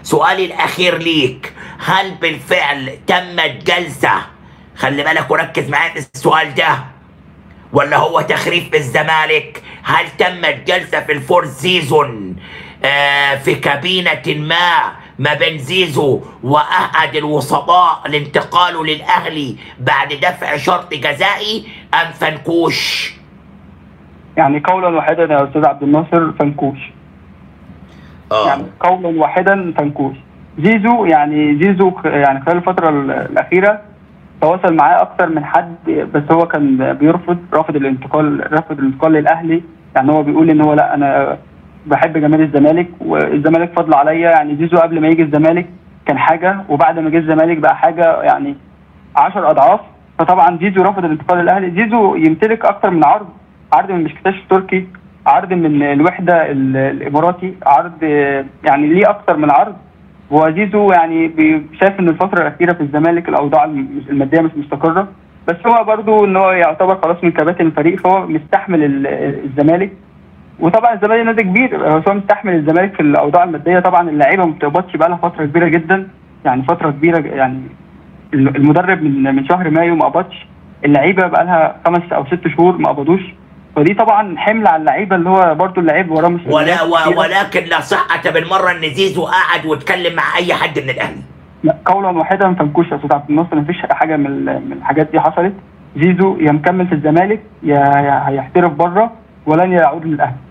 سؤالي الاخير ليك هل بالفعل تمت جلسه خلي بالك وركز معايا في السؤال ده ولا هو تخريف في الزمالك هل تمت جلسه في الفور سيزون آه في كابينه ما ما بين زيزو واحد الوسطاء لانتقاله للاهلي بعد دفع شرط جزائي ام فنكوش يعني قولا واحدا يا استاذ عبد الناصر فنكوش يعني قولا واحدا فنكوش زيزو يعني زيزو خ- يعني خلال الفترة ال- الأخيرة تواصل معاه أكتر من حد بس هو كان بيرفض رافض الانتقال رافض الانتقال للأهلي يعني هو بيقول إن هو لا أنا بحب جماهير الزمالك والزمالك فضل عليا يعني زيزو قبل ما يجي الزمالك كان حاجة وبعد ما جه الزمالك بقى حاجة يعني 10 أضعاف فطبعا زيزو رفض الانتقال للأهلي زيزو يمتلك أكتر من عرض عرض من بشكتاش التركي عرض من الوحدة ال- الإماراتي عرض آه، يعني ليه أكتر من عرض وزيزو يعني بي- شايف ان الفتره الاخيره في الزمالك الاوضاع الم- الماديه مش مستقره بس هو برضو ان هو يعتبر خلاص من كباتن الفريق فهو مستحمل ال- الزمالك وطبعا الزمالك نادي كبير بس هو مستحمل الزمالك في الاوضاع الماديه طبعا اللعيبه ما بتقبضش بقى لها فتره كبيره جدا يعني فتره كبيره ج- يعني ال- المدرب من من شهر مايو ما قبضش اللعيبه بقى لها خمس او ست شهور ما قبضوش فدي طبعا حمل على اللعيبه اللي هو برضو اللعيب وراه مش ولا و- ولكن لا صحة بالمرة ان زيزو قاعد واتكلم مع اي حد من الاهلي لا قولا واحدا فنكوش يا استاذ عبد الناصر مفيش حاجه من ال- من الحاجات دي حصلت زيزو يا مكمل في الزمالك يا يا هيحترف بره ولن يعود للاهلي